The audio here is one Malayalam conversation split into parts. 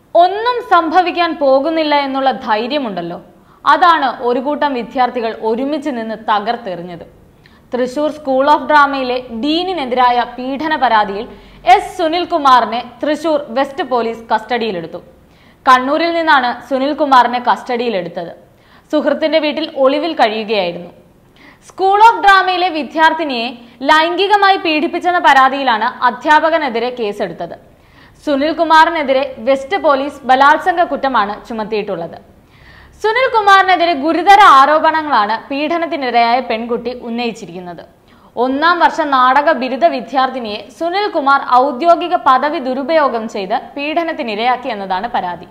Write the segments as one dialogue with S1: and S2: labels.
S1: ഒന്നും സംഭവിക്കാൻ പോകുന്നില്ല എന്നുള്ള ധൈര്യമുണ്ടല്ലോ അതാണ് ഒരു കൂട്ടം വിദ്യാർത്ഥികൾ ഒരുമിച്ച് നിന്ന് തകർത്തെറിഞ്ഞത് തൃശൂർ സ്കൂൾ ഓഫ് ഡ്രാമയിലെ ഡീനിനെതിരായ പീഡന പരാതിയിൽ എസ് സുനിൽകുമാറിനെ തൃശൂർ വെസ്റ്റ് പോലീസ് കസ്റ്റഡിയിലെടുത്തു കണ്ണൂരിൽ നിന്നാണ് സുനിൽകുമാറിനെ കസ്റ്റഡിയിലെടുത്തത് സുഹൃത്തിന്റെ വീട്ടിൽ ഒളിവിൽ കഴിയുകയായിരുന്നു സ്കൂൾ ഓഫ് ഡ്രാമയിലെ വിദ്യാർത്ഥിനിയെ ലൈംഗികമായി പീഡിപ്പിച്ചെന്ന പരാതിയിലാണ് അധ്യാപകനെതിരെ കേസെടുത്തത് സുനിൽകുമാറിനെതിരെ വെസ്റ്റ് പോലീസ് ബലാത്സംഗ കുറ്റമാണ് ചുമത്തിയിട്ടുള്ളത് സുനിൽകുമാറിനെതിരെ ഗുരുതര ആരോപണങ്ങളാണ് പീഡനത്തിനിരയായ പെൺകുട്ടി ഉന്നയിച്ചിരിക്കുന്നത് ഒന്നാം വർഷ നാടക ബിരുദ വിദ്യാർത്ഥിനിയെ സുനിൽകുമാർ ഔദ്യോഗിക പദവി ദുരുപയോഗം ചെയ്ത് പീഡനത്തിനിരയാക്കി എന്നതാണ് പരാതി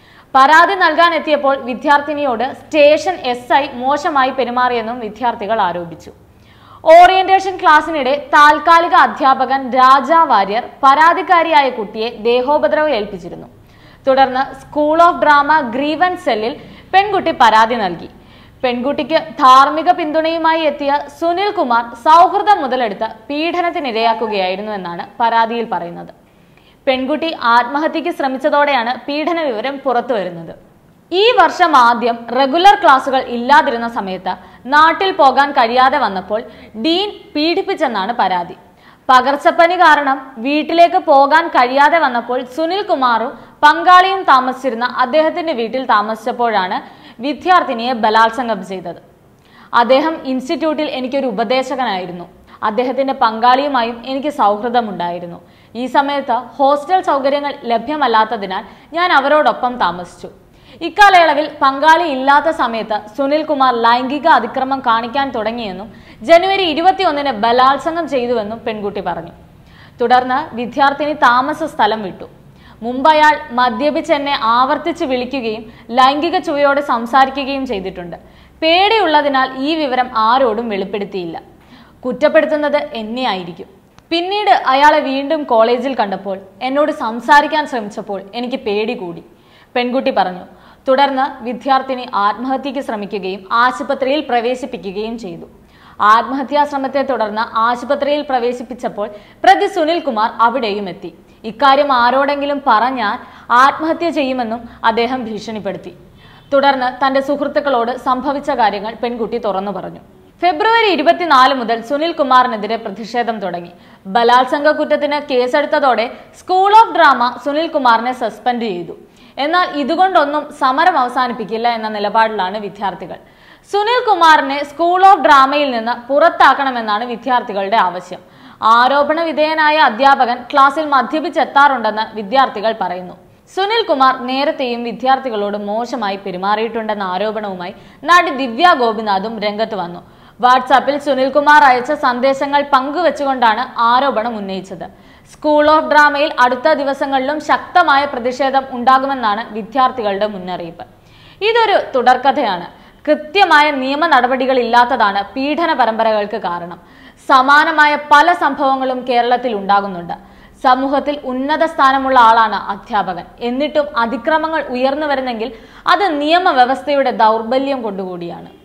S1: പരാതി നൽകാൻ എത്തിയപ്പോൾ വിദ്യാർത്ഥിനിയോട് സ്റ്റേഷൻ എസ് ഐ മോശമായി പെരുമാറിയെന്നും വിദ്യാർത്ഥികൾ ആരോപിച്ചു ഓറിയന്റേഷൻ ക്ലാസ്സിനിടെ താൽക്കാലിക അധ്യാപകൻ രാജാ വാര്യർ പരാതിക്കാരിയായ കുട്ടിയെ ദേഹോപദ്രവം ഏൽപ്പിച്ചിരുന്നു തുടർന്ന് സ്കൂൾ ഓഫ് ഡ്രാമ ഗ്രീവൻസ് സെല്ലിൽ പെൺകുട്ടി പരാതി നൽകി പെൺകുട്ടിക്ക് ധാർമ്മിക പിന്തുണയുമായി എത്തിയ സുനിൽ കുമാർ സൗഹൃദം മുതലെടുത്ത് പീഡനത്തിനിരയാക്കുകയായിരുന്നു എന്നാണ് പരാതിയിൽ പറയുന്നത് പെൺകുട്ടി ആത്മഹത്യക്ക് ശ്രമിച്ചതോടെയാണ് പീഡന വിവരം പുറത്തു വരുന്നത് ഈ വർഷം ആദ്യം റെഗുലർ ക്ലാസുകൾ ഇല്ലാതിരുന്ന സമയത്ത് നാട്ടിൽ പോകാൻ കഴിയാതെ വന്നപ്പോൾ ഡീൻ പീഡിപ്പിച്ചെന്നാണ് പരാതി പകർച്ചപ്പനി കാരണം വീട്ടിലേക്ക് പോകാൻ കഴിയാതെ വന്നപ്പോൾ സുനിൽ കുമാറും പങ്കാളിയും താമസിച്ചിരുന്ന അദ്ദേഹത്തിന്റെ വീട്ടിൽ താമസിച്ചപ്പോഴാണ് വിദ്യാർത്ഥിനിയെ ബലാത്സംഗം ചെയ്തത് അദ്ദേഹം ഇൻസ്റ്റിറ്റ്യൂട്ടിൽ എനിക്കൊരു ഉപദേശകനായിരുന്നു അദ്ദേഹത്തിന്റെ പങ്കാളിയുമായും എനിക്ക് സൗഹൃദമുണ്ടായിരുന്നു ഈ സമയത്ത് ഹോസ്റ്റൽ സൗകര്യങ്ങൾ ലഭ്യമല്ലാത്തതിനാൽ ഞാൻ അവരോടൊപ്പം താമസിച്ചു ഇക്കാലയളവിൽ പങ്കാളി ഇല്ലാത്ത സമയത്ത് സുനിൽ കുമാർ ലൈംഗിക അതിക്രമം കാണിക്കാൻ തുടങ്ങിയെന്നും ജനുവരി ഇരുപത്തിയൊന്നിന് ബലാത്സംഗം ചെയ്തുവെന്നും പെൺകുട്ടി പറഞ്ഞു തുടർന്ന് വിദ്യാർത്ഥിനി താമസ സ്ഥലം വിട്ടു മുമ്പ് അയാൾ മദ്യപിച്ച് എന്നെ ആവർത്തിച്ച് വിളിക്കുകയും ലൈംഗിക ചുവയോടെ സംസാരിക്കുകയും ചെയ്തിട്ടുണ്ട് പേടിയുള്ളതിനാൽ ഈ വിവരം ആരോടും വെളിപ്പെടുത്തിയില്ല കുറ്റപ്പെടുത്തുന്നത് എന്നെ ആയിരിക്കും പിന്നീട് അയാളെ വീണ്ടും കോളേജിൽ കണ്ടപ്പോൾ എന്നോട് സംസാരിക്കാൻ ശ്രമിച്ചപ്പോൾ എനിക്ക് പേടി കൂടി പെൺകുട്ടി പറഞ്ഞു തുടർന്ന് വിദ്യാർത്ഥിനി ആത്മഹത്യക്ക് ശ്രമിക്കുകയും ആശുപത്രിയിൽ പ്രവേശിപ്പിക്കുകയും ചെയ്തു ആത്മഹത്യാ ശ്രമത്തെ തുടർന്ന് ആശുപത്രിയിൽ പ്രവേശിപ്പിച്ചപ്പോൾ പ്രതി സുനിൽ കുമാർ അവിടെയും എത്തി ഇക്കാര്യം ആരോടെങ്കിലും പറഞ്ഞാൽ ആത്മഹത്യ ചെയ്യുമെന്നും അദ്ദേഹം ഭീഷണിപ്പെടുത്തി തുടർന്ന് തന്റെ സുഹൃത്തുക്കളോട് സംഭവിച്ച കാര്യങ്ങൾ പെൺകുട്ടി തുറന്നു പറഞ്ഞു ഫെബ്രുവരി ഇരുപത്തിനാല് മുതൽ സുനിൽ കുമാറിനെതിരെ പ്രതിഷേധം തുടങ്ങി ബലാത്സംഗ കുറ്റത്തിന് കേസെടുത്തതോടെ school of drama Sunil Kumar suspend ചെയ്തു എന്നാൽ ഇതുകൊണ്ടൊന്നും സമരം അവസാനിപ്പിക്കില്ല എന്ന നിലപാടിലാണ് വിദ്യാർത്ഥികൾ സുനിൽ കുമാറിനെ സ്കൂൾ ഓഫ് ഡ്രാമയിൽ നിന്ന് പുറത്താക്കണമെന്നാണ് വിദ്യാർത്ഥികളുടെ ആവശ്യം ആരോപണ വിധേയനായ അധ്യാപകൻ ക്ലാസ്സിൽ മദ്യപിച്ചെത്താറുണ്ടെന്ന് വിദ്യാർത്ഥികൾ പറയുന്നു സുനിൽ കുമാർ നേരത്തെയും വിദ്യാർത്ഥികളോട് മോശമായി പെരുമാറിയിട്ടുണ്ടെന്ന ആരോപണവുമായി നടി ദിവ്യ ഗോപിനാഥും രംഗത്ത് വന്നു വാട്സാപ്പിൽ സുനിൽകുമാർ അയച്ച സന്ദേശങ്ങൾ പങ്കുവെച്ചുകൊണ്ടാണ് ആരോപണം ഉന്നയിച്ചത് സ്കൂൾ ഓഫ് ഡ്രാമയിൽ അടുത്ത ദിവസങ്ങളിലും ശക്തമായ പ്രതിഷേധം ഉണ്ടാകുമെന്നാണ് വിദ്യാർത്ഥികളുടെ മുന്നറിയിപ്പ് ഇതൊരു തുടർക്കഥയാണ് കൃത്യമായ നിയമ നടപടികൾ ഇല്ലാത്തതാണ് പീഡന പരമ്പരകൾക്ക് കാരണം സമാനമായ പല സംഭവങ്ങളും കേരളത്തിൽ ഉണ്ടാകുന്നുണ്ട് സമൂഹത്തിൽ ഉന്നത സ്ഥാനമുള്ള ആളാണ് അധ്യാപകൻ എന്നിട്ടും അതിക്രമങ്ങൾ ഉയർന്നു വരുന്നെങ്കിൽ അത് നിയമവ്യവസ്ഥയുടെ ദൗർബല്യം കൊണ്ടുകൂടിയാണ്